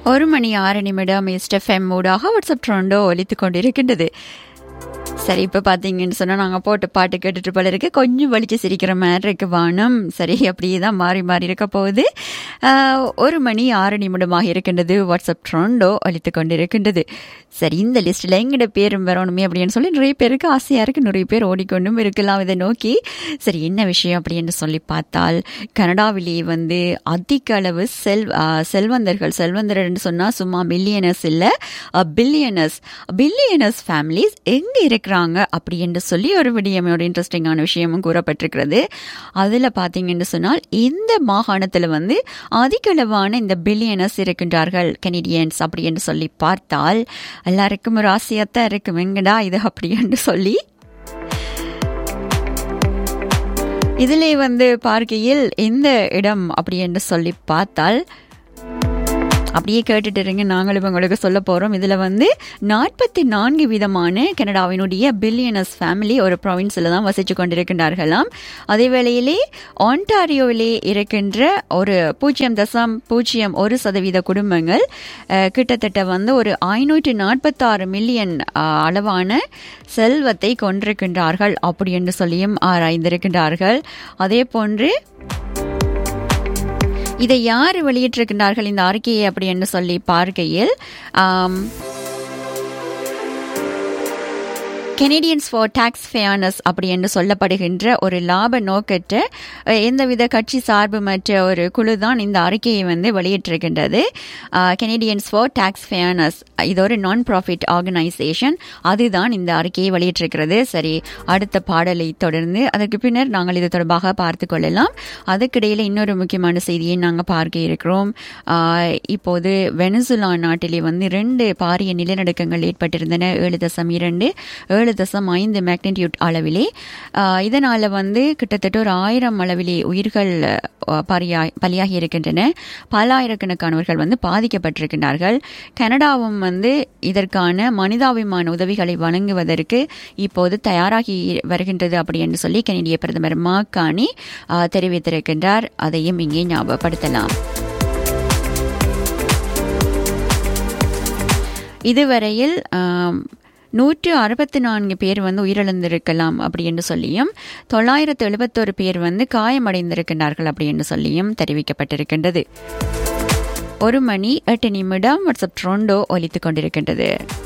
ஒரு மணி ஆறு நிமிடம் எஸ்டெஃப்எம் ஊடாக வாட்ஸ்அப் ட்ரோண்டோ ஒலித்து கொண்டிருக்கின்றது சரி இப்போ பார்த்தீங்கன்னு சொன்னால் நாங்கள் போட்டு பாட்டு கேட்டுட்டு போல இருக்கு கொஞ்சம் வலிச்சு சிரிக்கிற மாதிரி இருக்கு வானம் சரி அப்படியே தான் மாறி மாறி இருக்க போகுது ஆஹ், ஒரு மணி ஆறு நிமிடமாக இருக்கின்றது வாட்ஸ்அப் ட்ரோண்டோ ஒலித்து கொண்டிருக்கின்றது சரி இந்த லிஸ்ட்டில் எங்கிட்ட பேரும் வரணுமே அப்படின்னு சொல்லி நிறைய பேருக்கு ஆசையாக இருக்குது நிறைய பேர் ஓடிக்கொண்டும் இருக்கலாம் இதை நோக்கி சரி என்ன விஷயம் அப்படின்னு சொல்லி பார்த்தால் கனடாவிலேயே வந்து அதிக அளவு செல் ஆஹ், செல்வந்தர்கள் செல்வந்தர்னு சொன்னால் சும்மா பில்லியனர்ஸ் இல்லை பில்லியனர்ஸ் பில்லியனர்ஸ் ஃபேமிலிஸ் எங்கே இருக்கிறாங்க அப்படி என்று சொல்லி ஒரு விடியம் ஒரு இன்ட்ரெஸ்டிங்கான விஷயமும் கூறப்பட்டிருக்கிறது அதில் பார்த்தீங்கன்னு சொன்னால் இந்த மாகாணத்தில் வந்து அதிக அளவான இந்த பில்லியனர்ஸ் இருக்கின்றார்கள் கெனடியன்ஸ் அப்படி என்று சொல்லி பார்த்தால் எல்லாருக்கும் ஒரு ஆசையாக தான் இருக்கும் எங்கடா இது அப்படி என்று சொல்லி இதிலே வந்து பார்க்கையில் இந்த இடம் அப்படி என்று சொல்லி பார்த்தால் அப்படியே கேட்டுட்டு இருங்க நாங்களும் உங்களுக்கு சொல்ல போகிறோம் இதில் வந்து நாற்பத்தி நான்கு விதமான கனடாவினுடைய பில்லியனஸ் ஃபேமிலி ஒரு ப்ராவின்ஸில் தான் வசித்து கொண்டிருக்கின்றார்களாம் அதே வேளையிலே ஆன்டாரியோவிலே இருக்கின்ற ஒரு பூஜ்ஜியம் தசம் பூஜ்ஜியம் ஒரு சதவீத குடும்பங்கள் அஹ், கிட்டத்தட்ட வந்து ஒரு ஐநூற்றி நாற்பத்தாறு மில்லியன் அஹ், அளவான செல்வத்தை கொண்டிருக்கின்றார்கள் அப்படி என்று சொல்லியும் ஆராய்ந்திருக்கின்றார்கள் அதே போன்று இதை யார் வெளியிட்டிருக்கின்றார்கள் இந்த அறிக்கையை அப்படி என்று சொல்லி பார்க்கையில் ஆம், கெனடியன்ஸ் ஃபார் டாக்ஸ் ஃபேர்னஸ் அப்படி என்று சொல்லப்படுகின்ற ஒரு லாப நோக்கற்ற அஹ், எந்தவித கட்சி சார்புமற்ற ஒரு குழு தான் இந்த அறிக்கையை வந்து வெளியிட்டிருக்கின்றது கெனடியன்ஸ் ஃபார் டாக்ஸ் ஃபேர்னஸ் இது ஒரு நான் ப்ராஃபிட் ஆர்கனைசேஷன் அதுதான் இந்த அறிக்கையை வெளியிட்டிருக்கிறது சரி அடுத்த பாடலை தொடர்ந்து அதற்கு பின்னர் நாங்கள் இது தொடர்பாக பார்த்து கொள்ளலாம் அதுக்கிடையில் இன்னொரு முக்கியமான செய்தியை நாங்கள் பார்க்க இருக்கிறோம் ஆஹ், இப்போது வெனிசுலா நாட்டிலே வந்து ரெண்டு பாரிய நிலநடுக்கங்கள் ஏற்பட்டிருந்தன ஏழு தசம் இரண்டு ஏழு தசம் ஐந்து மேக்னிடியூட் அளவிலே ஆஹ், இதனால வந்து கிட்டத்தட்ட ஒரு ஆயிரம் அளவிலே உயிர்கள் ஆஹ், பலியா- பலியாகி இருக்கின்றன பல ஆயிரக்கணக்கானவர்கள் வந்து பாதிக்கப்பட்டிருக்கின்றார்கள் கனடாவும் வந்து இதற்கான மனிதாபிமான உதவிகளை வழங்குவதற்கு இப்போது தயாராகி வருகின்றது அப்படி என்று சொல்லி கனடிய பிரதமர் மாக்கானி ஆஹ், தெரிவித்திருக்கின்றார் அதையும் இங்கே ஞாபகப்படுத்தலாம் இதுவரையில் ஆம், நூற்று அறுபத்தி நான்கு பேர் வந்து உயிரிழந்திருக்கலாம் அப்படி என்று சொல்லியும் தொள்ளாயிரத்து எழுபத்தோரு பேர் வந்து காயமடைந்திருக்கின்றார்கள் அப்படி என்று சொல்லியும் தெரிவிக்கப்பட்டிருக்கின்றது ஒரு மணி எட்டு நிமிடம் வாட்ஸ்அப் ட்ரோண்டோ ஒலித்துக் கொண்டிருக்கின்றது